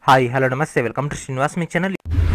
hi hello నమస్తే welcome to Srinivas మీ channel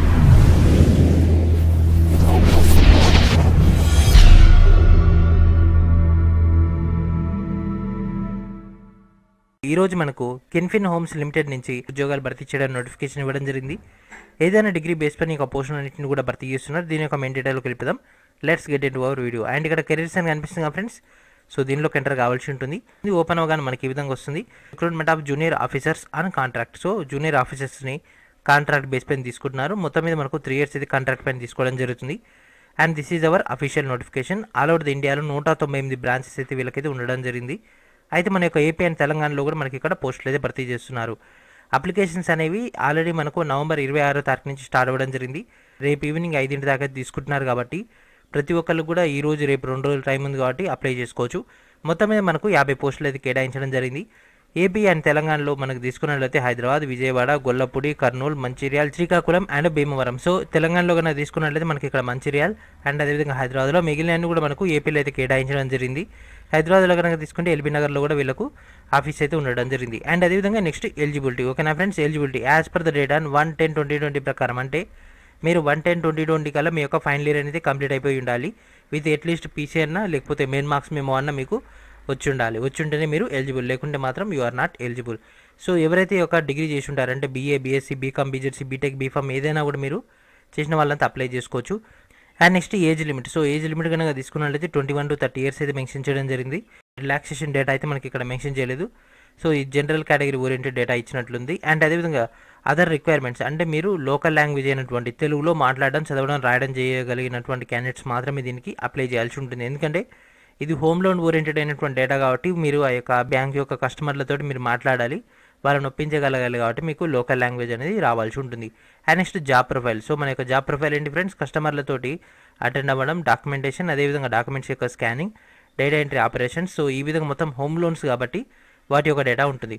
ఈరోజు మనకు కెన్ఫిన్ హోమ్స్ లిమిటెడ్ నుంచి ఉద్యోగాలు భర్తీ చేయడానికి నోటిఫికేషన్ ఇవ్వడం జరిగింది ఏదైనా డిగ్రీ బేస్ పైన ఒక పోర్షన్ అన్నింటిని కూడా భర్తీ చేస్తున్నారు దీని యొక్క మెయిన్ డీటెయిల్కి వెళ్ళిపోదాం let's get in our video and ఇక్కడ కెరీర్స్ అని కనిపిస్తుంది ఫ్రెండ్స్ సో దీనిలోకి ఎంటర్ కావాల్సి ఉంటుంది ఇది ఓపెన్ అవగానే మనకి ఈ విధంగా వస్తుంది recruitment of junior officers on contract so junior ఆఫీసర్స్ని కాంట్రాక్ట్ బేస్ పైన తీసుకుంటున్నారు మొత్తం మీద మనకు త్రీ ఇయర్స్ ఇది కాంట్రాక్ట్ పైన తీసుకోవడం జరుగుతుంది and this is our official notification all over the ఇండియాలో నూట తొంభై ఎనిమిది బ్రాంచెస్ అయితే వీళ్ళకైతే ఉండడం జరిగింది అయితే మన యొక్క ఏపీ అండ్ తెలంగాణలో కూడా మనకి ఇక్కడ పోస్టులు అయితే భర్తీ చేస్తున్నారు అప్లికేషన్స్ అనేవి ఆల్రెడీ మనకు నవంబర్ ఇరవై ఆరో తారీఖు నుంచి స్టార్ట్ అవ్వడం జరిగింది రేపు ఈవినింగ్ ఐదింటి దాకా తీసుకుంటున్నారు కాబట్టి ప్రతి ఒక్కళ్ళు కూడా ఈ రోజు రేపు రెండు రోజులు టైం ఉంది కాబట్టి అప్లై చేసుకోవచ్చు మొత్తం మీద మనకు యాభై పోస్టులు అయితే కేటాయించడం జరిగింది ఏపీ అండ్ తెలంగాణలో మనకు తీసుకున్నట్లయితే హైదరాబాద్ విజయవాడ గొల్లపూడి కర్నూలు మంచిర్యాల శ్రీకాకుళం అండ్ భీమవరం సో తెలంగాణలో కనుక తీసుకున్నట్లయితే మనకి ఇక్కడ మంచిర్యాల అండ్ అదేవిధంగా హైదరాబాద్లో మిగిలిన కూడా మనకు ఏపీలో అయితే కేటాయించడం జరిగింది హైదరాబాద్లో కనుక తీసుకుంటే ఎల్బీ నగర్లో కూడా వీళ్ళకు ఆఫీస్ అయితే ఉండడం జరిగింది అండ్ అదేవిధంగా నెక్స్ట్ ఎలిజిబిలిటీ ఓకేనా friends eligibility as per the date on one ten twenty twenty ప్రకారం అంటే మీరు వన్ టెన్ ట్వంటీ ట్వంటీ కల్లా మీ యొక్క ఫైనల్ ఇయర్ అనేది కంప్లీట్ అయిపోయి ఉండాలి విత్ అట్లీస్ట్ పీసీ అన్నా లేకపోతే మెయిన్ మార్క్స్ మేము అన్నా మీకు వచ్చి ఉండాలి వచ్చి ఉంటేనే మీరు ఎలిజిబుల్ లేకుంటే మాత్రం you are not eligible so ఎవరైతే ఒక డిగ్రీ చేసి ఉంటారంటే BA BSc BCom BZC BTech BPharm ఏదైనా కూడా మీరు చేసిన వాళ్ళంతా అప్లై చేసుకోవచ్చు and next age limit so age limit కనుక తీసుకున్నట్లయితే twenty one to thirty years అయితే మెన్షన్ చేయడం జరిగింది రిలాక్సేషన్ డేటా అయితే మనకి ఇక్కడ మెన్షన్ చేయలేదు సో ఈ జనరల్ కేటగిరీ ఓరియంటెడ్ డేటా ఇచ్చినట్లుంది అండ్ అదేవిధంగా అదర్ రిక్వైర్మెంట్స్ అంటే మీరు లోకల్ లాంగ్వేజ్ అయినటువంటి తెలుగులో మాట్లాడడం చదవడం రాయడం చేయగలిగినటువంటి క్యాండిడేట్స్ మాత్రమే దీనికి అప్లై చేయాల్సి ఉంటుంది ఎందుకంటే ఇది హోమ్ లోన్ ఓరియంటెడ్ అయినటువంటి డేటా కాబట్టి మీరు ఆ యొక్క బ్యాంక్ యొక్క కస్టమర్లతో మీరు మాట్లాడాలి వాళ్ళని ఒప్పించగలగాలి కాబట్టి మీకు లోకల్ లాంగ్వేజ్ అనేది రావాల్సి ఉంటుంది and next job profile so మన యొక్క జాబ్ ప్రొఫైల్ ఏంటి ఫ్రెండ్స్ కస్టమర్లతోటి అటెండ్ అవ్వడం డాక్యుమెంటేషన్ అదేవిధంగా డాక్యుమెంట్స్ యొక్క scanning data entry operations so ఈ విధంగా మొత్తం హోమ్ లోన్స్ కాబట్టి వాటి యొక్క డేటా ఉంటుంది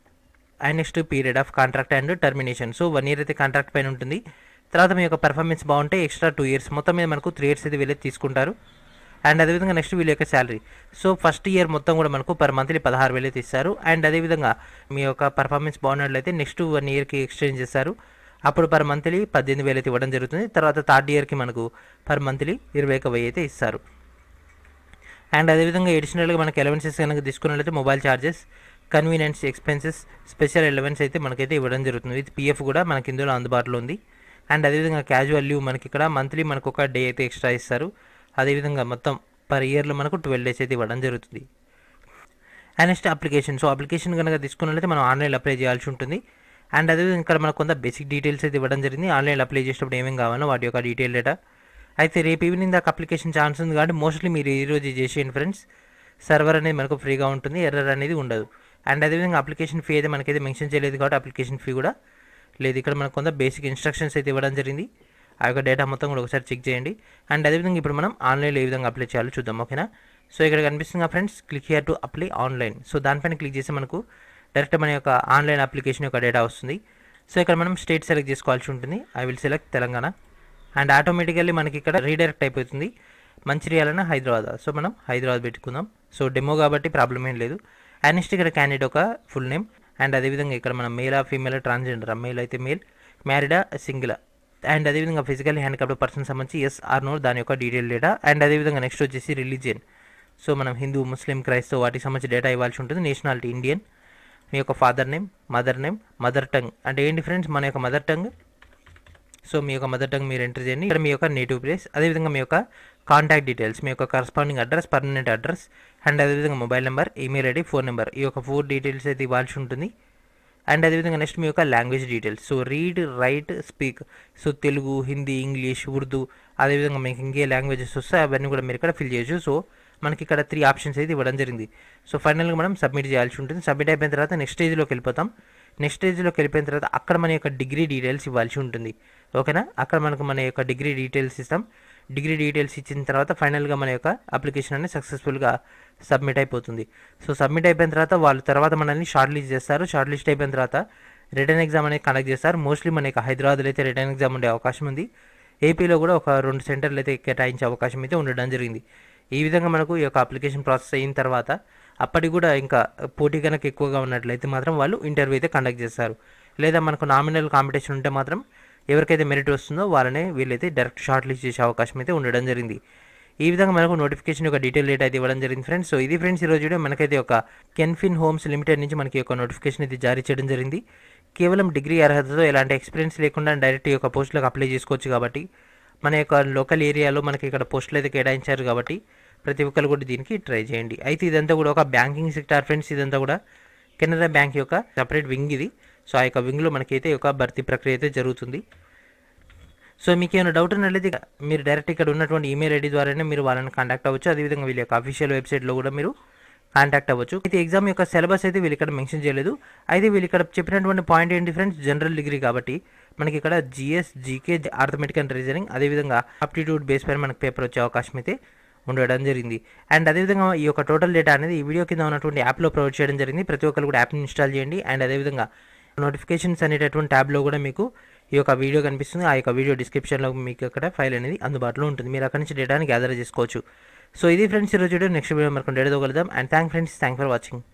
and next period of contract and termination so one year అయితే కాంట్రాక్ట్ పైన ఉంటుంది తర్వాత మీ యొక్క పర్ఫార్మెన్స్ బాగుంటే ఎక్స్ట్రా టూ ఇయర్స్ మొత్తం మీద మనకు త్రీ ఇయర్స్ అయితే వీళ్ళే తీసుకుంటారు అండ్ అదేవిధంగా నెక్స్ట్ వీళ్ళ యొక్క శాలరీ సో ఫస్ట్ ఇయర్ మొత్తం కూడా మనకు పర్ మంత్లీ పదహారు వేలు అయితే ఇస్తారు అండ్ అదేవిధంగా మీ యొక్క పర్ఫార్మెన్స్ బాగున్నట్లయితే నెక్స్ట్ వన్ ఇయర్కి ఎక్స్చేంజ్ చేస్తారు అప్పుడు పర్ మంత్లీ పద్దెనిమిది వేలు అయితే ఇవ్వడం జరుగుతుంది తర్వాత థర్డ్ ఇయర్కి మనకు పర్ మంత్లీ ఇరవై ఒక వెయ్యి అయితే ఇస్తారు అండ్ అదేవిధంగా ఎడిషనల్గా మనకి ఎలవెన్సెస్ కనుక తీసుకున్నట్లయితే mobile charges convenience expenses special allowance అయితే మనకైతే ఇవ్వడం జరుగుతుంది విత్ పిఎఫ్ కూడా మనకి ఇందులో అందుబాటులో ఉంది అండ్ అదేవిధంగా క్యాజువల్ లీవ్ మనకి ఇక్కడ మంత్లీ మనకు ఒక డే అయితే ఎక్స్ట్రా ఇస్తారు అదేవిధంగా మొత్తం పర్ ఇయర్లో మనకు ట్వెల్వ్ డేస్ అయితే ఇవ్వడం జరుగుతుంది and next application so application కనుక తీసుకున్నట్లయితే మనం ఆన్లైన్లో అప్లై చేయాల్సి ఉంటుంది అండ్ అదేవిధంగా ఇక్కడ మనకు కొంత బేసిక్ డీటెయిల్స్ అయితే ఇవ్వడం జరిగింది ఆన్లైన్లో అప్లై చేసేటప్పుడు ఏమేమి కావాలో వాటి యొక్క డీటెయిల్ డేటా అయితే రేపు ఈవినింగ్ దాకా అప్లికేషన్ ఛాన్స్ ఉంది కాబట్టి మోస్ట్లీ మీరు ఈ రోజు చేసేయండి ఫ్రెండ్స్ సర్వర్ అనేది మనకు ఫ్రీగా ఉంటుంది ఎర్రర్ అనేది ఉండదు అండ్ అదేవిధంగా అప్లికేషన్ ఫీ అయితే మనకైతే మెన్షన్ చేయలేదు కాబట్టి అప్లికేషన్ ఫీ కూడా లేదు ఇక్కడ మనకు కొంత బేసిక్ ఇన్స్ట్రక్షన్స్ అయితే ఇవ్వడం జరిగింది ఆ యొక్క డేటా మొత్తం కూడా ఒకసారి చెక్ చేయండి అండ్ అదేవిధంగా ఇప్పుడు మనం ఆన్లైన్లో ఏ విధంగా అప్లై చేయాలో చూద్దాం ఓకేనా సో ఇక్కడ కనిపిస్తుంది friends click here to apply online so దానిపైన క్లిక్ చేస్తే మనకు డైరెక్ట్ మన యొక్క ఆన్లైన్ అప్లికేషన్ యొక్క డేటా వస్తుంది సో ఇక్కడ మనం స్టేట్ సెలెక్ట్ చేసుకోవాల్సి ఉంటుంది I will select Telangana and automatically మనకి ఇక్కడ రీడైరెక్ట్ అయిపోతుంది మంచిర్యాలన హైదరాబాద్ సో మనం హైదరాబాద్ పెట్టుకుందాం సో డెమో కాబట్టి ప్రాబ్లం ఏం లేదు అండ్ నెక్స్ట్ ఇక్కడ క్యాండిడేట్ ఒక ఫుల్ నేమ్ అండ్ అదేవిధంగా ఇక్కడ మనం మేలా ఫీమేల్ ట్రాన్స్జెండర్ మేల్ అయితే మేల్ మ్యారీడా సింగిల్ అండ్ అదేవిధంగా ఫిజికల్ హ్యాండిక్యాప్డ్ పర్సన్ సంబంధించి ఎస్ ఆర్ నో దాని యొక్క డీటెయిల్ డేటా అండ్ అదేవిధంగా నెక్స్ట్ వచ్చేసి రిలీజియన్ సో మనం హిందూ ముస్లిం క్రైస్తవ వాటికి సంబంధించి డేటా ఇవ్వాల్సి ఉంటుంది నేషనాలిటీ ఇండియన్ మీ యొక్క father name mother name mother tongue అంటే ఏంటి ఫ్రెండ్స్ మన యొక్క మదర్ టంగ్ సో మీ యొక్క మదర్ టంగ్ మీరు ఎంటర్ చేయండి ఇక్కడ మీ యొక్క నేటివ్ ప్లేస్ అదేవిధంగా మీ యొక్క కాంటాక్ట్ డీటెయిల్స్ మీ యొక్క corresponding address permanent address and అదేవిధంగా mobile number email ID phone number ఈ యొక్క ఫోర్ డీటెయిల్స్ అయితే ఇవ్వాల్సి ఉంటుంది అండ్ అదేవిధంగా నెక్స్ట్ మీ యొక్క language details so read write speak so Telugu Hindi English Urdu అదేవిధంగా మీకు ఇంకే లాంగ్వేజెస్ వస్తే అవన్నీ కూడా మీరు ఇక్కడ ఫిల్ చేయొచ్చు సో మనకి ఇక్కడ త్రీ ఆప్షన్స్ అయితే ఇవ్వడం జరిగింది సో ఫైనల్గా మనం సబ్మిట్ చేయాల్సి ఉంటుంది సబ్మిట్ అయిపోయిన తర్వాత నెక్స్ట్ స్టేజ్లోకి వెళ్ళిపోతాం నెక్స్ట్ స్టేజ్లోకి వెళ్ళిపోయిన తర్వాత అక్కడ మన యొక్క డిగ్రీ డీటెయిల్స్ ఇవ్వాల్సి ఉంటుంది ఓకేనా అక్కడ మనకు మన యొక్క డిగ్రీ డీటెయిల్స్ ఇస్తాం డిగ్రీ డీటెయిల్స్ ఇచ్చిన తర్వాత ఫైనల్గా మన యొక్క అప్లికేషన్ అనేది సక్సెస్ఫుల్గా సబ్మిట్ అయిపోతుంది సో సబ్మిట్ అయిపోయిన తర్వాత వాళ్ళు తర్వాత మనల్ని షార్ట్ లిస్ట్ చేస్తారు షార్ట్ లిస్ట్ అయిపోయిన తర్వాత రిటర్న్ ఎగ్జామ్ అనేది కండక్ట్ చేస్తారు మోస్ట్లీ మన యొక్క హైదరాబాద్లో అయితే రిటర్న్ ఎగ్జామ్ ఉండే అవకాశం ఉంది ఏపీలో కూడా ఒక రెండు సెంటర్లు అయితే కేటాయించే అవకాశం అయితే ఉండడం జరిగింది ఈ విధంగా మనకు ఈ యొక్క అప్లికేషన్ ప్రాసెస్ అయిన తర్వాత అప్పటికి కూడా ఇంకా పోటీ కనుక ఎక్కువగా ఉన్నట్లయితే మాత్రం వాళ్ళు ఇంటర్వ్యూ అయితే కండక్ట్ చేస్తారు లేదా మనకు నామినల్ కాంపిటీషన్ ఉంటే మాత్రం ఎవరికైతే మెరిట్ వస్తుందో వాళ్ళనే వీళ్ళైతే డైరెక్ట్ షార్ట్ లిస్ట్ చేసే అవకాశం అయితే ఉండడం జరిగింది ఈ విధంగా మనకు నోటిఫికేషన్ యొక్క డీటెయిల్ డేట్ అయితే ఇవ్వడం జరిగింది ఫ్రెండ్స్ సో ఇది ఫ్రెండ్స్ ఈరోజు వీడియో మనకైతే ఒక కెన్ఫిన్ హోమ్స్ లిమిటెడ్ నుంచి మనకి ఒక నోటిఫికేషన్ అయితే జారీ చేయడం జరిగింది కేవలం డిగ్రీ అర్హతతో ఎలాంటి ఎక్స్పీరియన్స్ లేకుండా డైరెక్ట్ ఈ యొక్క పోస్టులకు అప్లై చేసుకోవచ్చు కాబట్టి మన యొక్క లోకల్ ఏరియాలో మనకి ఇక్కడ పోస్టులు అయితే కేటాయించారు కాబట్టి ప్రతి ఒక్కరు కూడా దీనికి ట్రై చేయండి అయితే ఇదంతా కూడా ఒక బ్యాంకింగ్ సెక్టార్ ఫ్రెండ్స్ ఇదంతా కూడా కెనరా బ్యాంక్ యొక్క సపరేట్ వింగ్ ఇది సో ఆ యొక్క వింగ్లో మనకైతే ఒక భర్తీ ప్రక్రియ అయితే జరుగుతుంది సో మీకు ఏమైనా డౌట్ ఉన్నట్లయితే మీరు డైరెక్ట్ ఇక్కడ ఉన్నటువంటి ఈమెయిల్ ఐడి ద్వారానే మీరు వాళ్ళని కాంటాక్ట్ అవ్వచ్చు అదేవిధంగా వీళ్ళ యొక్క అఫీషియల్ వెబ్సైట్లో కూడా మీరు కాంటాక్ట్ అవ్వచ్చు అయితే ఎగ్జామ్ యొక్క సిలబస్ అయితే వీళ్ళు ఇక్కడ మెన్షన్ చేయలేదు అయితే వీళ్ళు ఇక్కడ చెప్పినటువంటి పాయింట్ ఏంటి ఫ్రెండ్స్ జనరల్ డిగ్రీ కాబట్టి మనకి ఇక్కడ GS GK arithmetic and reasoning అదేవిధంగా అప్టిట్యూడ్ బేస్ పైన మనకి పేపర్ వచ్చే అవకాశం అయితే ఉండడం జరిగింది అండ్ అదేవిధంగా ఈ యొక్క టోటల్ డేటా అనేది ఈ వీడియో కింద ఉన్నటువంటి యాప్లో ప్రొవైడ్ చేయడం జరిగింది ప్రతి ఒక్కరు కూడా యాప్ని ఇన్స్టాల్ చేయండి అండ్ అదేవిధంగా నోటిఫికేషన్స్ అనేటటువంటి ట్యాబ్లో కూడా మీకు ఈ యొక్క వీడియో కనిపిస్తుంది ఆ యొక్క వీడియో డిస్క్రిప్షన్లో మీకు అక్కడ ఫైల్ అనేది అందుబాటులో ఉంటుంది మీరు అక్కడి నుంచి డేటాని గ్యాదర్ చేసుకోవచ్చు సో ఇది ఫ్రెండ్స్ ఈరోజు వీడియో నెక్స్ట్ వీడియో మనకు డేటాతో కలుద్దాం and thank friends thank for watching